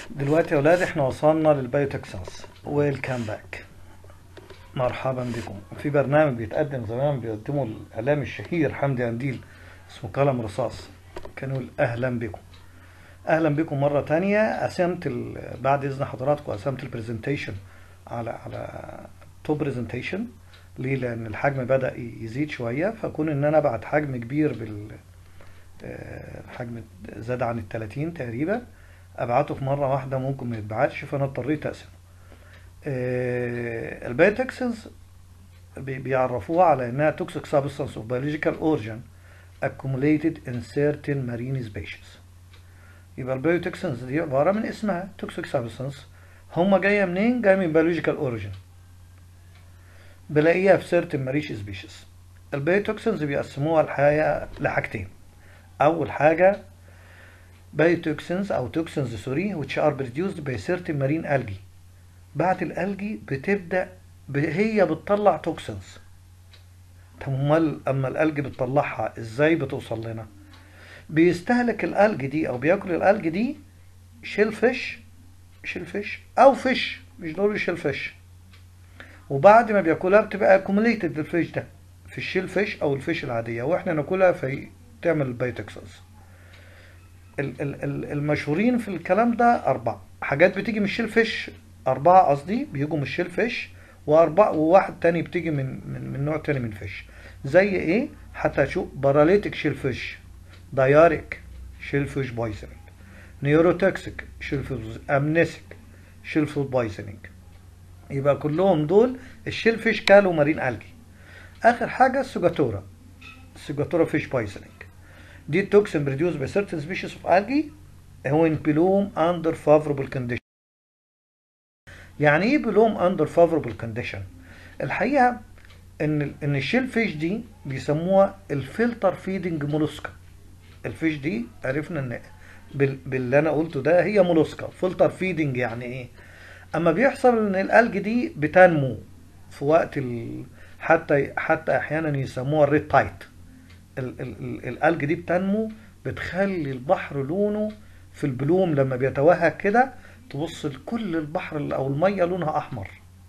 دلوقتي يا اولاد احنا وصلنا للبايوتكسنس ويلكم باك مرحبا بكم في برنامج بيتقدم زمان بيقدمه الاعلام الشهير حمدي قنديل اسمه قلم رصاص كان يقول اهلا بكم اهلا بكم مره تانية قسمت ال- بعد اذن حضراتكم قسمت البرزنتيشن على على تو برزنتيشن ليه لان الحجم بدا يزيد شويه فكون ان انا ابعت حجم كبير بال آه، الحجم زاد عن ال 30 تقريبا ابعته في مره واحده ممكن ما يتبعتش فانا اضطريت اقسمه آه، البايوتكسنز بي- بيعرفوها على انها toxic substance of biological origin accumulated in certain marine species يبقى البايوتكسنز دي عباره من اسمها toxic substance هما جايه منين جايه من biological origin بلاقيها في certain marine species البايوتوكسنز بيقسموها الحقيقه لحاجتين اول حاجه بايوتوكسنز او توكسنز سوري which are produced by certain marine algae بعد الالجي بتبدا ب- هي بتطلع توكسنز طب امال اما الالجي بتطلعها ازاي بتوصل لنا بيستهلك الالجي دي او بياكل الالجي دي شيل فيش شيل فيش او فيش مش ضروري شيل فيش وبعد ما بياكلها بتبقى اكوميليتد الفيش ده في الشيل فيش او الفيش العاديه واحنا ناكلها في تعمل البايوتكسنز ال- ال- ال- المشهورين في الكلام ده أربعة حاجات بتيجي من الشيل فيش أربعة قصدي بيجوا من الشيل فيش وأربعة وواحد تاني بتيجي من من, من نوع تاني من فيش زي إيه؟ حتى شوف باراليتيك شيل فيش داياريك شيل فيش بويزنينج نيوروتوكسيك شيل فيش أمنيسيك شيل فيش بويزنينج يبقى كلهم دول الشيل فيش كالو مارين ألجي آخر حاجة السوجاتورا السوجاتورا فيش بويزنينج دي التوكسين produced by certain species of algae when bloom under favorable condition يعني ايه bloom under favorable condition الحقيقه ان ال- ان الشيل فيش دي بيسموها الفلتر فيدنج مولوسكا الفيش دي عرفنا ان بال- باللي انا قلته ده هي مولوسكا فلتر فيدنج يعني ايه اما بيحصل ان الالج دي بتنمو في وقت ال... حتى حتى احيانا يسموها الريد تايت ال- ال- ال- الالج دي بتنمو بتخلي البحر لونه في البلوم لما بيتوهج كده تبص لكل البحر ال- او الميه لونها احمر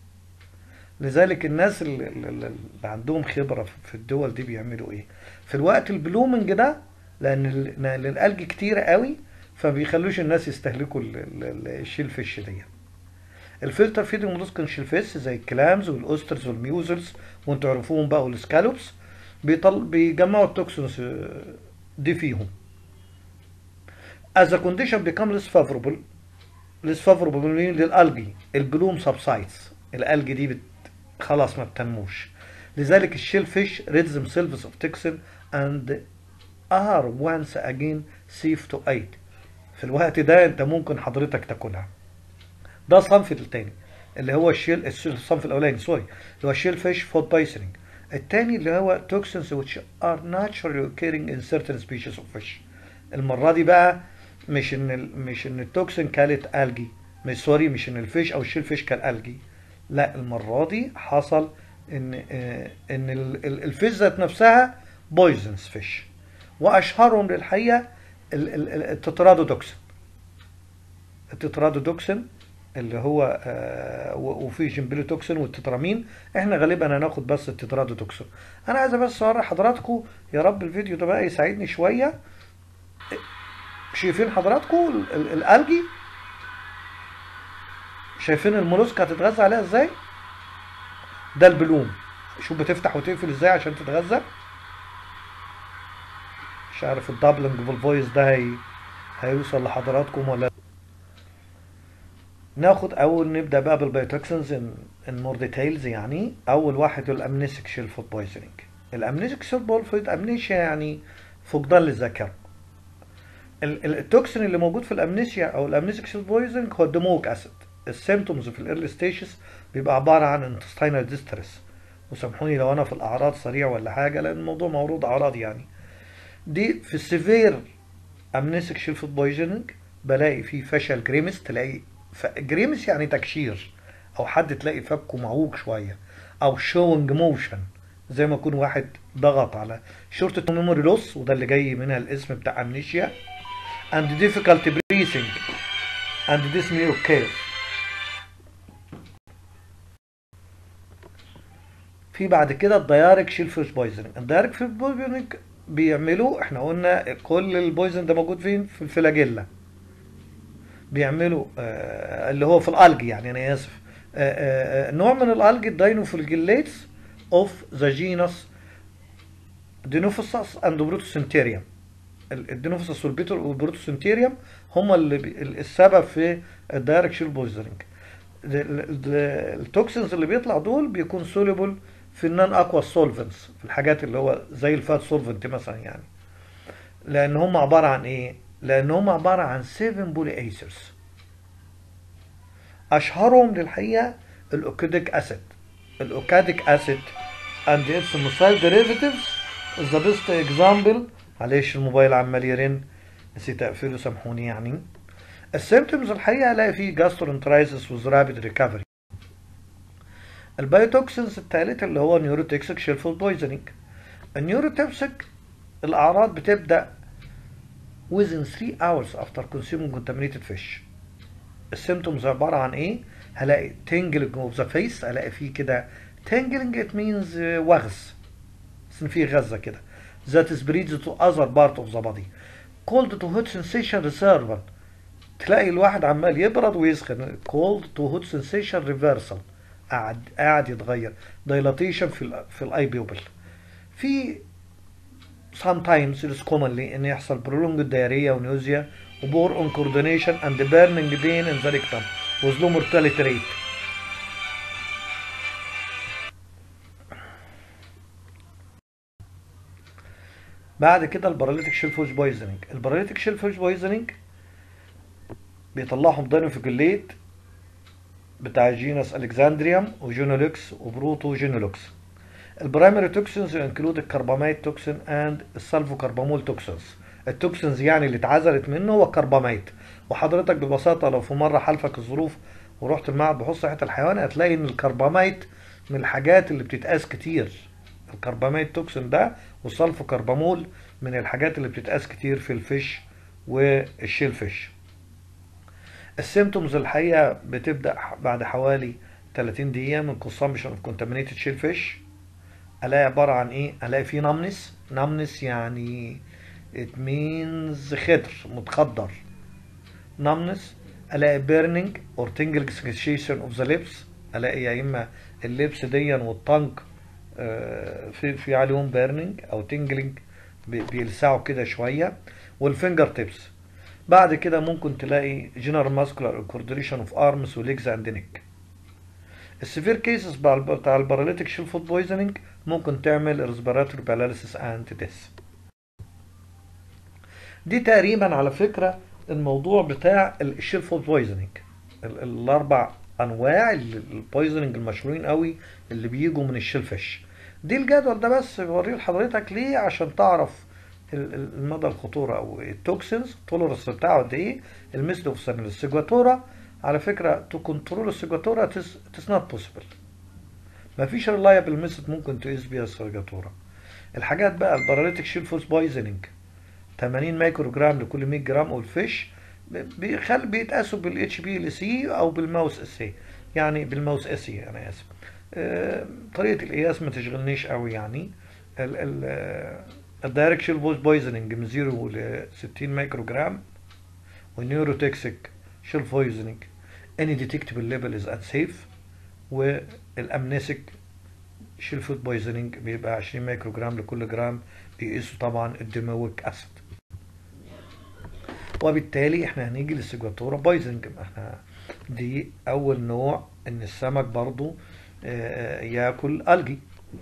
لذلك الناس اللي, اللي اللي عندهم خبره في- في الدول دي بيعملوا ايه في الوقت البلومنج ده لان ال- لأن الالج كتير قوي فبيخلوش الناس يستهلكوا ال- ال- ال- الشيل فيش دي الفلتر فيدنج مولوسكن شيلفيس زي الكلامز والاوسترز والميوزلز وانتوا عرفوهم بقى والسكالوبس بيطل بيجمعوا التوكسينز آه، دي فيهم as a condition become less favorable less favorable مين للالجي البلوم subsides الالجي دي بت... خلاص ما بتنموش لذلك الشيل فيش rid themselves of toxin and are once again safe to eat في الوقت ده انت ممكن حضرتك تاكلها ده الصنف التاني اللي هو الشيل الصنف الاولاني سوري اللي هو الشيل فيش فود بايسنينج التاني اللي هو toxins which are naturally occurring in certain species of fish المره دي بقى مش ان ال... مش ان التوكسين كانت الجي مش سوري مش ان الفيش او الشيل فيش كان الجي لا المره دي حصل ان آه، ان ال- ال- الفيش ذات نفسها بويزنز فيش واشهرهم للحقيقه ال- ال- ال- التترادودوكسين التترادودوكسين اللي هو آه، و- وفي جمبيلوتوكسين والتترامين احنا غالبا هناخد بس التترادودوكسين انا عايز بس اوري حضراتكم يا رب الفيديو ده بقى يساعدني شويه شايفين حضراتكم ال- ال- الالجي شايفين المولوسكا هتتغذى عليها ازاي ده البلوم شوف بتفتح وتقفل ازاي عشان تتغذى مش عارف الدبلنج بالفويس ده هي... هيوصل لحضراتكم ولا ناخد اول نبدا بقى بالبايوتوكسنز ان ان مور ديتيلز يعني اول واحد الامنيسيك شيل فود بويزنينج الامنيسيك شيل فود امنيشيا يعني فقدان للذاكره ال- ال- التوكسين اللي موجود في الامنيسيا او الامنيسيك شيل بويزنينج هو الدموك اسيد السيمتومز في الايرلي ستيجز بيبقى عباره عن انتستينال ديستريس وسامحوني لو انا في الاعراض سريع ولا حاجه لان الموضوع موروض اعراض يعني دي في السيفير امنيسيك شيل فود بويزنينج بلاقي فيه فشل جريمس تلاقي ف... جريمس يعني تكشير او حد تلاقي فكه معوج شويه او شوينج موشن زي ما يكون واحد ضغط على شورت ميموري لوس وده اللي جاي منها الاسم بتاع امنيشيا and difficult breathing and this may occur في بعد كده الدايركت شيل فيش بويزنج الدايركت فيش بويزنج بيعملوا احنا قلنا كل البويزن ده موجود فين في الفلاجيلا بيعملوا آه اللي هو في الالجي يعني انا اسف آه آه نوع من الالجي الداينوفلجيليتس اوف ذا جينس دينوفوسس اند بروتوسنتيريوم الدينوفوسس والبروتوسنتيريوم هم اللي السبب في الدايركت شيل بويزنج التوكسينز اللي بيطلع دول بيكون سوليبل في النون اكوا سولفنتس في الحاجات اللي هو زي الفات سولفنت مثلا يعني لان هم عباره عن ايه لان هم عباره عن 7 بولي ايسرز اشهرهم للحقيقه الاوكيديك اسيد الاوكاديك اسيد and its methyl derivatives is the best example معلش الموبايل عمال يرن نسيت اقفله سامحوني يعني السيمتومز الحقيقه الاقي فيه جاسترونترايزس وذ رابيد ريكفري البايوتوكسينز الثالث اللي هو نيوروتكسيك شيلفول بويزنينج النيوروتوكسيك الاعراض بتبدا within 3 hours after consuming contaminated fish السيمتومز عباره عن ايه هلاقي tingling of the face هلاقي فيه كده tingling it means وغز بس فيه غزه كده that is breeds to other part of the body cold to hot sensation reserval تلاقي الواحد عمال يبرد ويسخن cold to hot sensation reversal قاعد قاعد يتغير dilatation في ال في الاي بيوبل في sometimes it is commonly ان يحصل prolonged diarrhea ونيوزيا وبور on coordination and burning pain in the rectum with low mortality rate بعد كده الباراليتيك شيلفوش بويزنينج الباراليتيك شيلفوش بويزنينج بيطلعهم داينوفيجليت بتاع جينس الكساندريوم وجينولوكس وبروتو جينولوكس البرايمري توكسينز انكلود الكرباميت توكسين اند السلفو كربامول توكسينز التوكسينز يعني اللي اتعزلت منه هو الكرباميت وحضرتك ببساطه لو في مره حالفك الظروف ورحت المعهد بحوث صحه الحيوان هتلاقي ان الكرباميت من الحاجات اللي بتتقاس كتير الكرباميت توكسين ده والسلفو كربامول من الحاجات اللي بتتقاس كتير في الفيش والشيل فيش السيمتومز الحقيقه بتبدا بعد حوالي 30 دقيقه من consumption of contaminated shellfish الاقي عباره عن ايه الاقي فيه نمنس نمنس يعني it means خضر متخدر نمنس الاقي burning or tingling sensation of the lips الاقي يا اما اللبس ديا والطنك في في عليهم بيرنينج او تنجلينج بيلسعوا كده شويه والفينجر تيبس بعد كده ممكن تلاقي جنرال ماسكولار كورديليشن اوف ارمز وليجز اند نيك السيفير كيسز بتاع الباراليتيك شيل فود بويزنينج ممكن تعمل ريسبيراتوري باراليسيس اند ديث دي تقريبا على فكره الموضوع بتاع الشيل فود بويزنينج الاربع انواع البويزنينج المشهورين قوي اللي بيجوا من الشيل فيش دي الجدول ده بس بوريه لحضرتك ليه عشان تعرف المدى الخطوره او التوكسينز التولرنس بتاعه قد ايه الميثود اوف سامل السيجواتورا على فكره تو كنترول السيجواتورا اتس نوت بوسيبل مفيش ريلايبل ميثود ممكن تقيس بيها السيجواتورا الحاجات بقى الباراليتيك شيل فوس بويزنينج 80 مايكرو جرام لكل 100 جرام والفيش بيخل بيتقاسوا بالاتش بي ال سي او بالماوس اس اي يعني بالماوس اس اي انا اسف أه طريقه القياس ما تشغلنيش قوي يعني الدايركت شيل بوز بويزنينج من 0 ل 60 مايكرو جرام والنيوروتكسيك شيل بويزنينج اني ديتكتبل ليفل از انسيف والامنسك شيل فود بويزنينج بيبقى 20 مايكرو جرام لكل جرام بيقيسوا طبعا الديمويك اسيد وبالتالي احنا هنيجي للسيجواتورا بويزنج احنا دي اول نوع ان السمك برضو ياكل الجي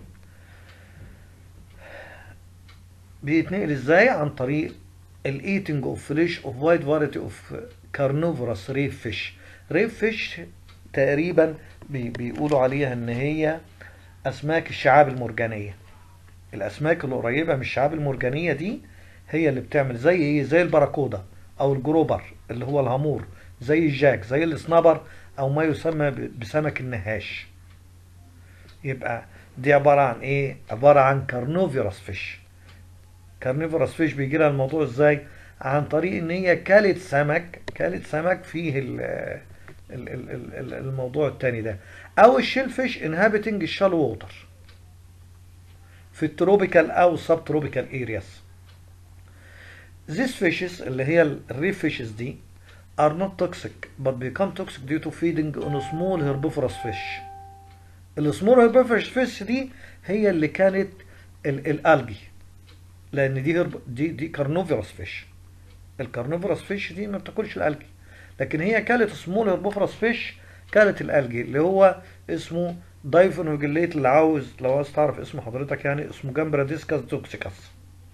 بيتنقل ازاي عن طريق الايتنج اوف فيش اوف وايد فاريتي اوف كارنوفورس ريف فيش ريف فيش تقريبا بي بيقولوا عليها ان هي اسماك الشعاب المرجانيه الاسماك اللي قريبه من الشعاب المرجانيه دي هي اللي بتعمل زي ايه زي البراكودا او الجروبر اللي هو الهامور زي الجاك زي السنابر او ما يسمى بسمك النهاش يبقى دي عباره عن ايه عباره عن كارنوفيروس فيش كارنيفورس فيش بيجي لها الموضوع ازاي عن طريق ان هي كلت سمك كلت سمك فيه ال ال ال ال الموضوع التاني ده او الشيل فيش انهابيتنج الشالو ووتر في التروبيكال او سب تروبيكال ارياس These fishes اللي هي الريف fishes دي are not toxic but become toxic due to feeding on small herbivorous fish. السمول herbivorous fish دي هي اللي كانت الالجي لان دي هرب دي دي كارنوفيروس فيش الكارنوفيروس فيش دي ما بتاكلش الالجي لكن هي كانت سمول هربوفرس فيش كانت الالجي اللي هو اسمه دايفونوجليت اللي عاوز لو عاوز تعرف اسم حضرتك يعني اسمه جامبرا ديسكاس توكسيكاس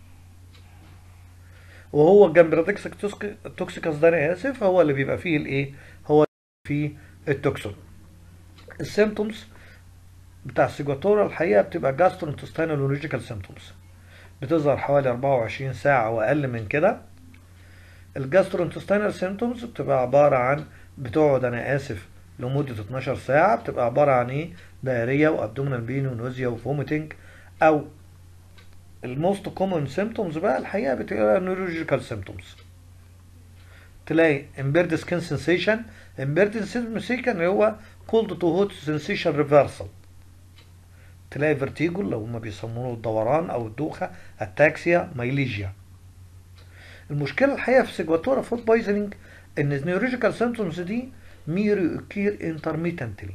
وهو جامبرا توكسيكاس ده انا اسف هو اللي بيبقى فيه الايه هو فيه التوكسون السيمتومز بتاع السيجواتورا الحقيقه بتبقى جاسترونتستينال ولوجيكال سيمتومز بتظهر حوالي 24 ساعه واقل من كده الجاسترونتستينال سيمتومز بتبقى عباره عن بتقعد انا اسف لمده 12 ساعه بتبقى عباره عن ايه دايريا وابدومينال بين ونوزيا وفوميتنج او الموست كومن سيمتومز بقى الحقيقه بتبقى نيورولوجيكال سيمتومز تلاقي امبيرد سكين سensation امبيرد سensation اللي هو كولد تو هوت سensation ريفرسال تلاقي فيرتيجو لو هما بيسموه الدوران او الدوخه اتاكسيا مايليجيا المشكله الحقيقه في سيجواتورا فود بويزنينج ان النيورولوجيكال سيمتومز دي ميري اوكير انترميتنتلي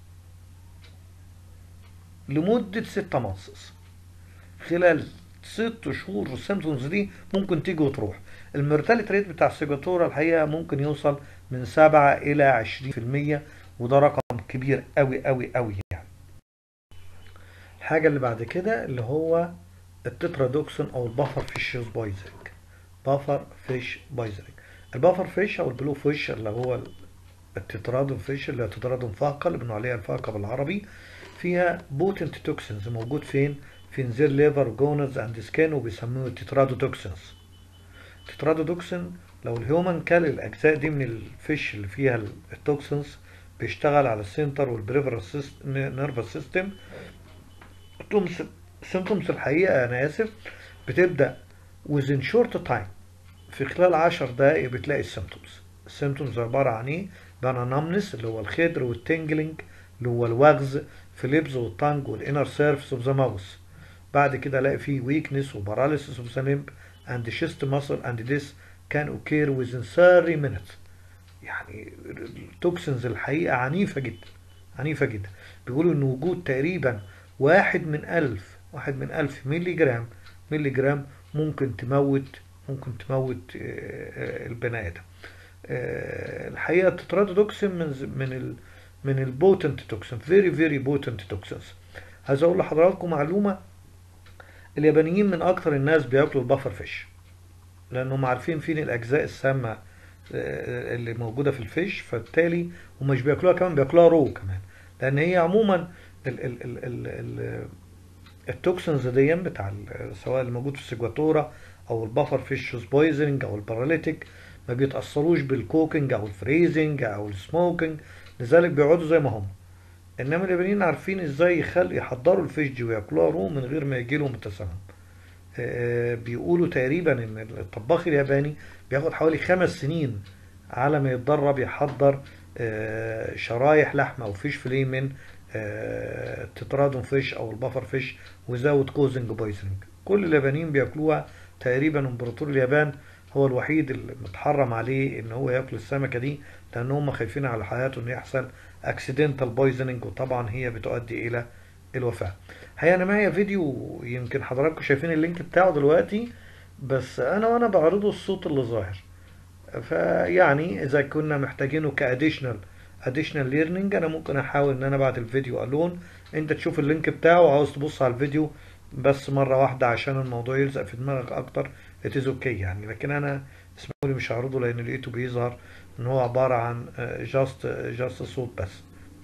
لمده 6 مانسز خلال ست شهور السيمتومز دي ممكن تيجي وتروح المورتاليتي ريت بتاع السيجواتورا الحقيقه ممكن يوصل من 7 الى 20% وده رقم كبير قوي قوي قوي يعني الحاجه اللي بعد كده اللي هو التترادوكسين او البفر فيش بويزنج بافر فيش بويزنج البافر فيش او البلو فيش اللي هو التترادون فيش اللي هي تترادون فاقة اللي بنقول عليها الفاقة بالعربي فيها بوتنت توكسينز موجود فين؟ في انزير ليفر جونز اند سكين وبيسموه تترادوتوكسينز تترادوتوكسين لو الهيومن كال الاجزاء دي من الفيش اللي فيها التوكسينز بيشتغل على السنتر والبريفرال نيرفس سيستم سيمتومز الحقيقه انا اسف بتبدا within short time في خلال 10 دقائق بتلاقي السيمتومز السيمتومز عباره عن ايه بان نمنس اللي هو الخدر والتنجلينج اللي هو الوغز في الليبز والتانج والانر سيرفس اوف ذا ماوس بعد كده الاقي فيه ويكنس وباراليسيس اوف ذا ليمب اند شيست ماسل اند ذس كان اوكير within 30 minutes يعني التوكسينز الحقيقه عنيفه جدا عنيفه جدا بيقولوا ان وجود تقريبا واحد من ألف واحد من ألف ملي جرام ملي جرام ممكن تموت ممكن تموت البني ادم الحقيقه التترادوكسين من من ال من البوتنت توكسين فيري فيري بوتنت توكسينز عايز اقول لحضراتكم معلومه اليابانيين من اكتر الناس بياكلوا البفر فيش لانهم عارفين فين الاجزاء السامه اللي موجوده في الفيش فبالتالي هم مش بياكلوها كمان بياكلوها رو كمان لان هي عموما ال ال ال ال ال التوكسينز دي بتاع سواء الموجود في السيجواتورا او البفر فيش بويزنج او الباراليتيك ما بيتاثروش بالكوكينج او الفريزنج او السموكينج لذلك بيقعدوا زي ما هم انما اليابانيين عارفين ازاي يخل يحضروا الفيش دي وياكلوها رو من غير ما يجي لهم التسمم آه بيقولوا تقريبا ان الطباخ الياباني بياخد حوالي خمس سنين على ما يتدرب يحضر آه شرايح لحمه او فيش فيليه من آه تترادون فيش او البفر فيش وزاوت كوزنج بويزنج كل اليابانيين بياكلوها تقريبا امبراطور اليابان هو الوحيد اللي متحرم عليه ان هو ياكل السمكه دي لان هم خايفين على حياته ان يحصل اكسيدنتال بويزنينج وطبعا هي بتؤدي الى الوفاه هي انا معايا فيديو يمكن حضراتكم شايفين اللينك بتاعه دلوقتي بس انا وانا بعرضه الصوت اللي ظاهر فيعني اذا كنا محتاجينه كاديشنال اديشنال ليرنينج انا ممكن احاول ان انا ابعت الفيديو الون انت تشوف اللينك بتاعه وعاوز تبص على الفيديو بس مرة واحدة عشان الموضوع يلزق في دماغك اكتر it is okay يعني لكن انا اسمحوا لي مش هعرضه لان لقيته بيظهر ان هو عبارة عن جاست جاست صوت بس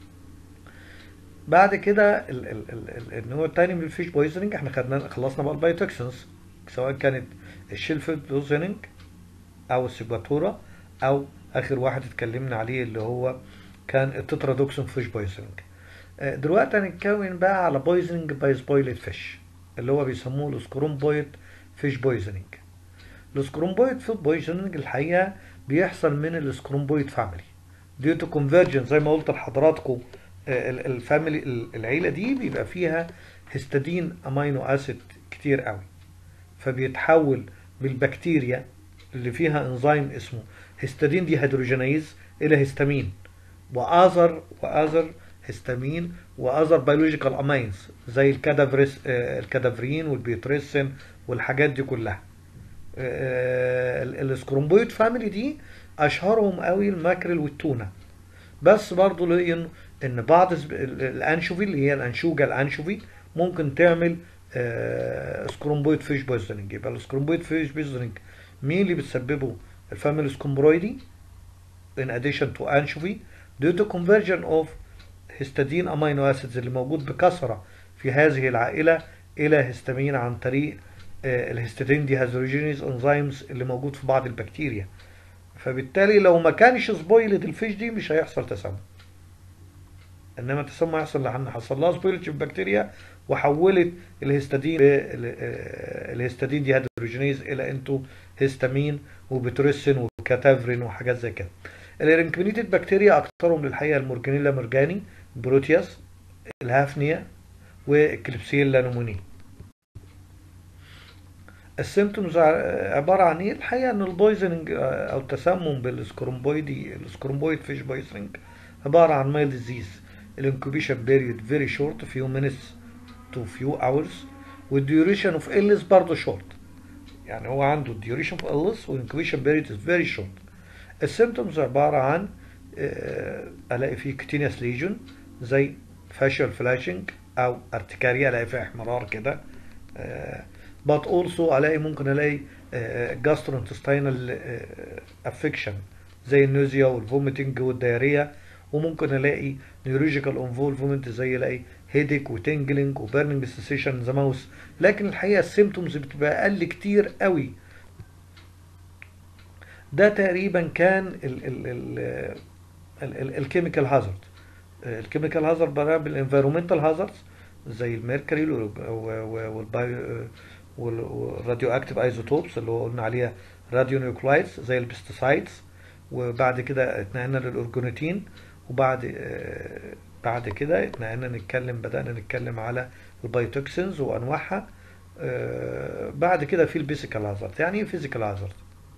بعد كده النوع التاني من الفيش بويزنينج احنا خدنا خلصنا بقى البايوتوكسينز سواء كانت الشيلفيد بويزنينج او السيجواتورا او اخر واحد اتكلمنا عليه اللي هو كان التترادوكسين فيش بويزنينج دلوقتي هنتكون بقى على بويزنينج باي سبويلد فيش اللي هو بيسموه السكروم بويد فيش بويزنينج السكرومبويد فود بويزنينج الحقيقه بيحصل من السكرومبويد فاميلي ديو تو كونفرجن زي ما قلت لحضراتكم الفاميلي العيله دي بيبقى فيها هيستidine امينو اسيد كتير قوي فبيتحول بالبكتيريا اللي فيها انزيم اسمه هيستidine دي هيدروجينيز الى هيستامين واذر واذر هيستامين واذر بيولوجيكال امينز زي الكادافريس آه، الكادافرين والبيوتريسين والحاجات دي كلها آه، ال- السكرومبويد فاميلي دي اشهرهم قوي الماكريل والتونه بس برضه لقينا ان بعض السب- ال- الانشوفي اللي هي الانشوجه الانشوفي ممكن تعمل آه، سكرومبويد فيش بويزنينج يبقى السكرومبويد فيش بويزنينج مين اللي بتسببه الفاميلي سكومبرويدي in addition to anchovy due to conversion of histidine amino acids اللي موجود بكثرة في هذه العائلة إلى هستامين عن طريق آه، الهستidine dehydrogenase enzymes اللي موجود في بعض البكتيريا فبالتالي لو ما كانش سبويلد الفيش دي مش هيحصل تسمم انما التسمم هيحصل لان حصل لها سبويلج في البكتيريا وحولت الهستidine الهستidine ديهيدروجينيز الى انتو هيستامين وبتريسين وكاتافرين وحاجات زي كده الارنكبينيتد بكتيريا اكثرهم للحقيقه المورجانيلا مورجاني بروتياس الهافنيا والكليبسيلا نوموني السيمتومز عباره عن ايه الحقيقه ان البويزننج او التسمم بالسكرومبويدي السكرومبويد فيش بويزننج عباره عن مايل ديزيز الانكوبيشن بيريود فيري شورت فيو مينتس تو فيو اورز والديوريشن اوف illness برضه شورت يعني هو عنده الديوريشن اوف illness والانكوبيشن بيريود از فيري شورت السيمتومز عباره عن آه، الاقي فيه كتينيس ليجون زي فاشل فلاشنج او ارتكاريا الاقي فيها احمرار كده بات اولسو الاقي ممكن الاقي جاسترونتستينال افكشن زي النوزيا والفوميتنج والدياريا وممكن الاقي نيورولوجيكال انفولفمنت زي الاقي هيديك وتنجلينج وبيرنينج سensation ذا ماوس لكن الحقيقه السيمتومز بتبقى اقل كتير قوي ده تقريبا كان ال ال ال الكيميكال هازارد الكيميكال هازارد بقى بالانفيرومنتال هازاردز زي الميركوري والراديو اكتيف ايزوتوبس اللي هو قلنا عليها راديو نيوكلايدز زي البستسايدز وبعد كده اتنقلنا للاورجونيتين وبعد آه، بعد كده اتنقلنا نتكلم بدأنا نتكلم على البايوتوكسينز وانواعها آه، بعد كده في البيسيكال هازارد يعني ايه فيزيكال هازارد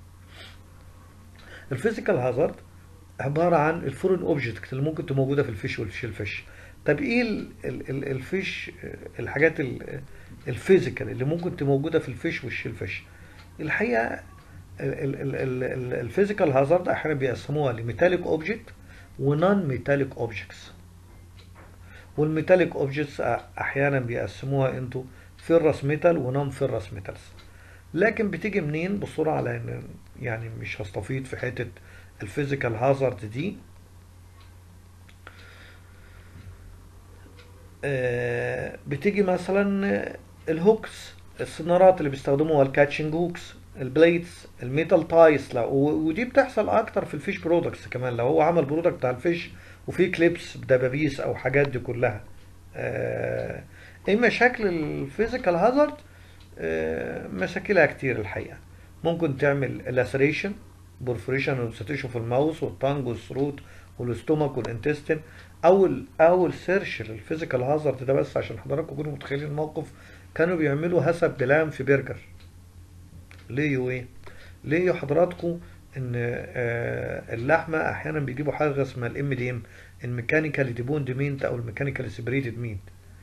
الفيزيكال هازارد عباره عن الفورين اوبجكت اللي ممكن تبقى موجوده في الفيش والشيل فيش طب ايه ال- ال- ال- الفيش الحاجات ال- الفيزيكال اللي ممكن تبقى موجوده في الفيش والشيل فيش الحقيقه الفيزيكال هازارد احيانا بيقسموها لميتاليك اوبجكت ونون ميتاليك اوبجكتس والميتاليك اوبجكتس احيانا بيقسموها انتو فيرس ميتال ونون فيرس ميتالز لكن بتيجي منين بسرعه لان يعني مش هستفيض في حته الفيزيكال هازارد دي آه، بتيجي مثلا الهوكس السنارات اللي بيستخدموها الكاتشنج هوكس البليتس الميتال تايس لا و- ودي بتحصل اكتر في الفيش برودكتس كمان لو هو عمل برودكت بتاع الفيش وفيه كليبس دبابيس او حاجات دي كلها آه، ايه مشاكل الفيزيكال هازارد مشاكلها كتير الحقيقه ممكن تعمل لاسريشن بورفريشن والستيشن في الماوس والتانج والثروت والاستومك والانتستين اول اول سيرش للفيزيكال هازارد ده بس عشان حضراتكم تكونوا متخيلين الموقف كانوا بيعملوا هسب بلام في برجر ليه ايه ليه حضراتكم ان آه، اللحمه احيانا بيجيبوا حاجه اسمها الام دي ام الميكانيكال ديبوند مينت او الميكانيكال سيبريتد مينت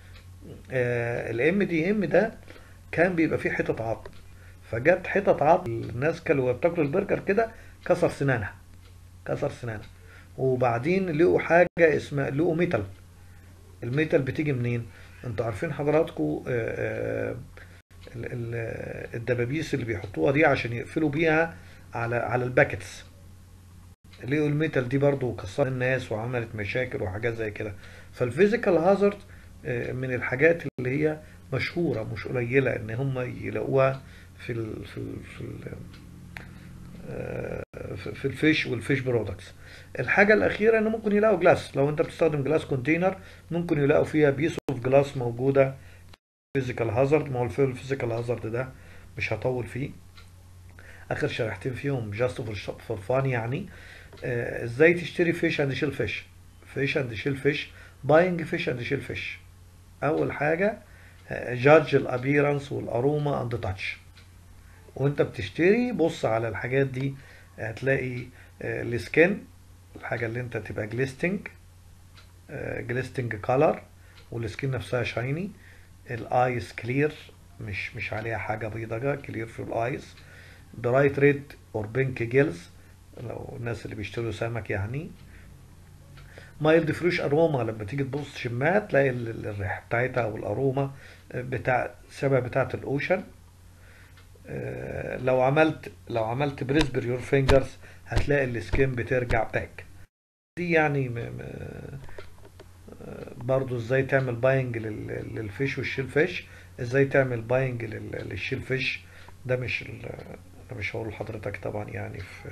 الام دي ام ده كان بيبقى فيه حتت عظم فجت حتت عظم الناس كانوا وهي بتاكل البرجر كده كسر سنانها كسر سنانها وبعدين لقوا حاجه اسمها لقوا ميتال الميتال بتيجي منين انتوا عارفين حضراتكم آه، آه، ال- ال- الدبابيس اللي بيحطوها دي عشان يقفلوا بيها على على الباكتس لقوا الميتال دي برضو كسرت الناس وعملت مشاكل وحاجات زي كده فالفيزيكال هازارد من الحاجات اللي هي مشهورة مش قليلة ان هم يلاقوها في ال في ال في ال آه، في في الفيش والفيش برودكتس الحاجة الأخيرة إن ممكن يلاقوا جلاس لو أنت بتستخدم جلاس كونتينر ممكن يلاقوا فيها بيس اوف جلاس موجودة فيزيكال هازارد ما هو الفيزيكال هازارد ده مش هطول فيه اخر شريحتين فيهم جاست فور فان يعني آه، ازاي تشتري فيش اند شيل فيش فيش اند شيل فيش باينج فيش اند شيل فيش اول حاجه جادج الابيرنس والاروما اند تاتش وانت بتشتري بص على الحاجات دي هتلاقي آه، السكين الحاجه اللي انت تبقى جليستنج جليستنج كولر والسكين نفسها شايني الايس كلير مش مش عليها حاجه بيضاء كلير في الايس برايت ريد اور بينك جيلز لو الناس اللي بيشتروا سمك يعني مايلد فريش اروما لما تيجي تبص شمها تلاقي ال- ال- الريحه بتاعتها او الاروما بتاع شبه بتاعه الاوشن آه، لو عملت لو عملت بريس بير يور فينجرز هتلاقي السكين بترجع باك دي يعني م... م... آه، برضو ازاي تعمل باينج لل... للفيش والشيل فيش ازاي تعمل باينج لل... للشيل فيش ده مش ال... انا مش هقول لحضرتك طبعا يعني في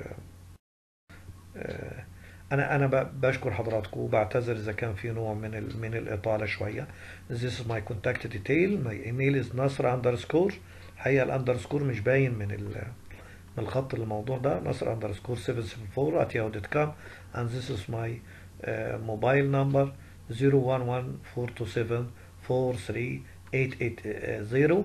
آه، انا انا ب- بشكر حضراتكم وبعتذر اذا كان في نوع من ال... من الاطاله شويه This is my contact detail my email is نصر underscore الحقيقه الاندرسكور مش باين من ال... من الخط للموضوع ده نصر underscore 774 at yahoo.com and this is my uh, mobile number 011-427-43880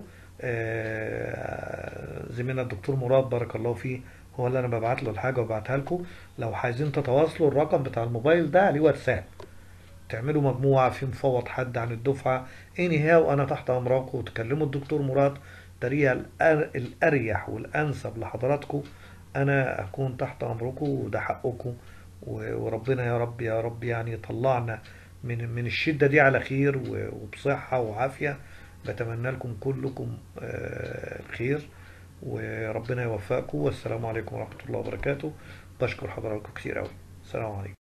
آه، زميلنا الدكتور مراد بارك الله فيه هو اللي انا ببعت له الحاجه وببعتها لكم لو عايزين تتواصلوا الرقم بتاع الموبايل ده عليه واتساب تعملوا مجموعة في مفوض حد عن الدفعة اني هاو انا تحت امركم وتكلموا الدكتور مراد الطريقة الأر- الاريح والانسب لحضراتكم انا اكون تحت امركم وده حقكم و- وربنا يا رب يا رب يعني يطلعنا من من الشدة دي على خير و- وبصحة وعافية بتمنى لكم كلكم آه، الخير وربنا يوفقكم والسلام عليكم ورحمة الله وبركاته بشكر حضراتكم كتير قوي السلام عليكم